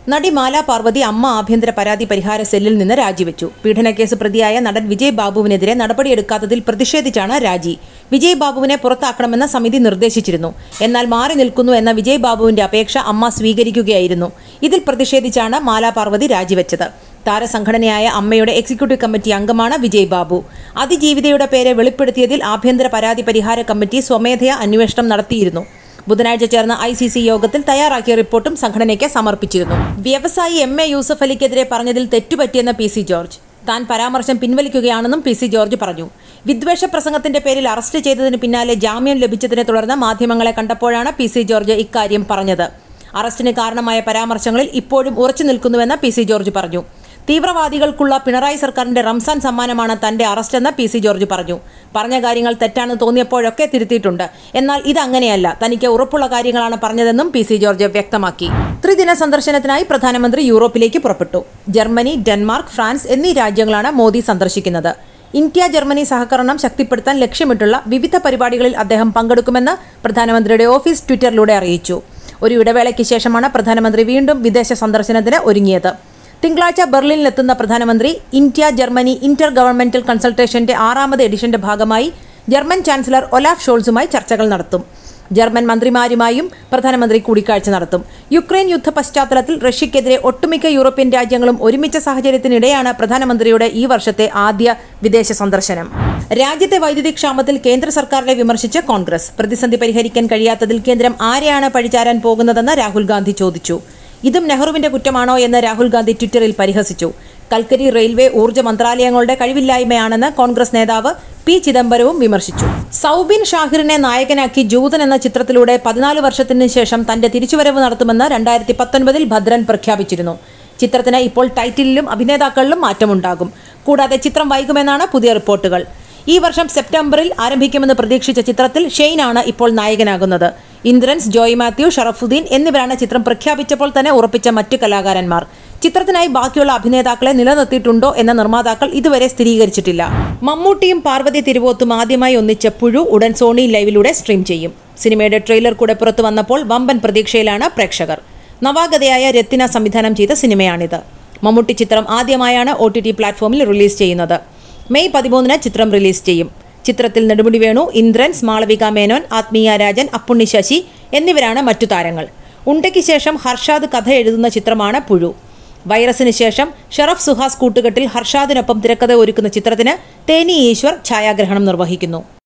നടി മാല പാർവതി അമ്മ ആഭ്യന്തര പരാതി പരിഹാര സെല്ലിൽ നിന്ന് രാജിവെച്ചു പീഡനക്കേസ് പ്രതിയായ നടൻ വിജയ് ബാബുവിനെതിരെ നടപടിയെടുക്കാത്തതിൽ പ്രതിഷേധിച്ചാണ് രാജി വിജയ് ബാബുവിനെ പുറത്താക്കണമെന്ന സമിതി നിർദ്ദേശിച്ചിരുന്നു എന്നാൽ മാറി നിൽക്കുന്നു എന്ന വിജയ് ബാബുവിന്റെ അപേക്ഷ അമ്മ സ്വീകരിക്കുകയായിരുന്നു ഇതിൽ പ്രതിഷേധിച്ചാണ് മാല പാർവതി രാജിവെച്ചത് താരസംഘടനയായ അമ്മയുടെ എക്സിക്യൂട്ടീവ് കമ്മിറ്റി അംഗമാണ് വിജയ് ബാബു അതിജീവിതയുടെ പേര് വെളിപ്പെടുത്തിയതിൽ ആഭ്യന്തര പരാതി പരിഹാര കമ്മിറ്റി സ്വമേധയാ അന്വേഷണം നടത്തിയിരുന്നു ബുധനാഴ്ച ചേർന്ന ഐ സി സി യോഗത്തിൽ തയ്യാറാക്കിയ റിപ്പോർട്ടും സംഘടനയ്ക്ക് സമർപ്പിച്ചിരുന്നു വ്യവസായി എം എ യൂസഫ് അലിക്കെതിരെ പറഞ്ഞതിൽ തെറ്റുപറ്റിയെന്ന പി സി ജോർജ് താൻ പരാമർശം പിൻവലിക്കുകയാണെന്നും പി സി ജോർജ് പറഞ്ഞു വിദ്വേഷ പ്രസംഗത്തിന്റെ പേരിൽ അറസ്റ്റ് ചെയ്തതിന് പിന്നാലെ ജാമ്യം ലഭിച്ചതിനെ തുടർന്ന് മാധ്യമങ്ങളെ കണ്ടപ്പോഴാണ് പി സി ജോർജ് ഇക്കാര്യം പറഞ്ഞത് അറസ്റ്റിന് കാരണമായ പരാമർശങ്ങളിൽ ഇപ്പോഴും ഉറച്ചു നിൽക്കുന്നുവെന്ന് പി സി ജോർജ് പറഞ്ഞു തീവ്രവാദികൾക്കുള്ള പിണറായി സർക്കാരിന്റെ റംസാൻ സമ്മാനമാണ് തന്റെ അറസ്റ്റെന്ന് പി സി ജോർജ് പറഞ്ഞു പറഞ്ഞ കാര്യങ്ങൾ തെറ്റാണെന്ന് തോന്നിയപ്പോഴൊക്കെ തിരുത്തിയിട്ടുണ്ട് എന്നാൽ ഇത് അങ്ങനെയല്ല തനിക്ക് ഉറപ്പുള്ള കാര്യങ്ങളാണ് പറഞ്ഞതെന്നും പി സി ജോർജ് വ്യക്തമാക്കി ത്രിദിന സന്ദർശനത്തിനായി പ്രധാനമന്ത്രി യൂറോപ്പിലേക്ക് പുറപ്പെട്ടു ജർമ്മനി ഡെൻമാർക്ക് ഫ്രാൻസ് എന്നീ രാജ്യങ്ങളാണ് മോദി സന്ദർശിക്കുന്നത് ഇന്ത്യ ജർമ്മനി സഹകരണം ശക്തിപ്പെടുത്താൻ ലക്ഷ്യമിട്ടുള്ള വിവിധ പരിപാടികളിൽ അദ്ദേഹം പങ്കെടുക്കുമെന്ന് പ്രധാനമന്ത്രിയുടെ ഓഫീസ് ട്വിറ്ററിലൂടെ അറിയിച്ചു ഒരു ഇടവേളയ്ക്ക് ശേഷമാണ് പ്രധാനമന്ത്രി വീണ്ടും വിദേശ സന്ദർശനത്തിന് ഒരുങ്ങിയത് തിങ്കളാഴ്ച ബെർലിനിലെത്തുന്ന പ്രധാനമന്ത്രി ഇന്ത്യ ജർമ്മനി ഇന്റർ ഗവൺമെന്റൽ കൺസൾട്ടേഷന്റെ ആറാമത് എഡിഷന്റെ ഭാഗമായി ജർമ്മൻ ചാൻസലർ ഒലാഫ് ഷോൾസുമായി ചർച്ചകൾ നടത്തും ജർമ്മൻ മന്ത്രിമാരുമായും പ്രധാനമന്ത്രി കൂടിക്കാഴ്ച നടത്തും യുക്രൈൻ യുദ്ധ പശ്ചാത്തലത്തിൽ റഷ്യക്കെതിരെ ഒട്ടുമിക്ക യൂറോപ്യൻ രാജ്യങ്ങളും ഒരുമിച്ച സാഹചര്യത്തിനിടെയാണ് പ്രധാനമന്ത്രിയുടെ ഈ വർഷത്തെ ആദ്യ വിദേശ സന്ദർശനം രാജ്യത്തെ വൈദ്യുതി ക്ഷാമത്തിൽ കേന്ദ്ര സർക്കാരിനെ വിമർശിച്ച് കോൺഗ്രസ് പ്രതിസന്ധി പരിഹരിക്കാൻ കഴിയാത്തതിൽ കേന്ദ്രം ആരെയാണ് പഴിചാരാൻ പോകുന്നതെന്ന് രാഹുൽ ഗാന്ധി ചോദിച്ചു ഇതും നെഹ്റുവിന്റെ കുറ്റമാണോ എന്ന് രാഹുൽ ഗാന്ധി ട്വിറ്ററിൽ പരിഹസിച്ചു കൽക്കരി റെയിൽവേ ഊർജ്ജ മന്ത്രാലയങ്ങളുടെ കഴിവില്ലായ്മയാണെന്ന് കോൺഗ്രസ് നേതാവ് പി ചിദംബരവും വിമർശിച്ചു സൗബിൻ ഷാഹിറിനെ നായകനാക്കി ജൂതൻ എന്ന ചിത്രത്തിലൂടെ പതിനാല് വർഷത്തിന് ശേഷം തന്റെ തിരിച്ചുവരവ് നടത്തുമെന്ന് രണ്ടായിരത്തി പത്തൊൻപതിൽ ഭദ്രൻ പ്രഖ്യാപിച്ചിരുന്നു ചിത്രത്തിന് ഇപ്പോൾ ടൈറ്റിലിലും അഭിനേതാക്കളിലും മാറ്റമുണ്ടാകും കൂടാതെ ചിത്രം വൈകുമെന്നാണ് പുതിയ റിപ്പോർട്ടുകൾ ഈ വർഷം സെപ്റ്റംബറിൽ ആരംഭിക്കുമെന്ന് പ്രതീക്ഷിച്ച ചിത്രത്തിൽ ഷെയ്നാണ് ഇപ്പോൾ നായകനാകുന്നത് ഇന്ദ്രൻസ് ജോയ് മാത്യു ഷറഫുദ്ദീൻ എന്നിവരാണ് ചിത്രം പ്രഖ്യാപിച്ചപ്പോൾ തന്നെ ഉറപ്പിച്ച മറ്റു കലാകാരന്മാർ ചിത്രത്തിനായി ബാക്കിയുള്ള അഭിനേതാക്കളെ നിലനിർത്തിയിട്ടുണ്ടോ എന്ന നിർമ്മാതാക്കൾ ഇതുവരെ സ്ഥിരീകരിച്ചിട്ടില്ല മമ്മൂട്ടിയും പാർവതി തിരുവോത്തും ആദ്യമായി ഒന്നിച്ച പുഴു ഉടൻ സോണി ലൈവിലൂടെ സ്ട്രീം ചെയ്യും സിനിമയുടെ ട്രെയിലർ കൂടെ പുറത്തു വന്നപ്പോൾ വമ്പൻ പ്രതീക്ഷയിലാണ് പ്രേക്ഷകർ നവാഗതയായ രത്തിന സംവിധാനം ചെയ്ത സിനിമയാണിത് മമ്മൂട്ടി ചിത്രം ആദ്യമായാണ് ഒ ടി ടി പ്ലാറ്റ്ഫോമിൽ റിലീസ് ചെയ്യുന്നത് മെയ് പതിമൂന്നിന് ചിത്രം റിലീസ് ചെയ്യും ചിത്രത്തിൽ നെടുമുടി വേണു ഇന്ദ്രൻസ് മാളവിക മേനോൻ ആത്മീയ രാജൻ അപ്പുണ്ണി ശശി എന്നിവരാണ് മറ്റു താരങ്ങൾ ഉണ്ടയ്ക്ക് ശേഷം ഹർഷാദ് കഥ എഴുതുന്ന ചിത്രമാണ് പുഴു വൈറസിന് ശേഷം ഷറഫ് സുഹാസ് കൂട്ടുകെട്ടിൽ ഹർഷാദിനൊപ്പം തിരക്കഥ ഒരുക്കുന്ന ചിത്രത്തിന് തേനി ഈശ്വർ ഛായാഗ്രഹണം നിർവഹിക്കുന്നു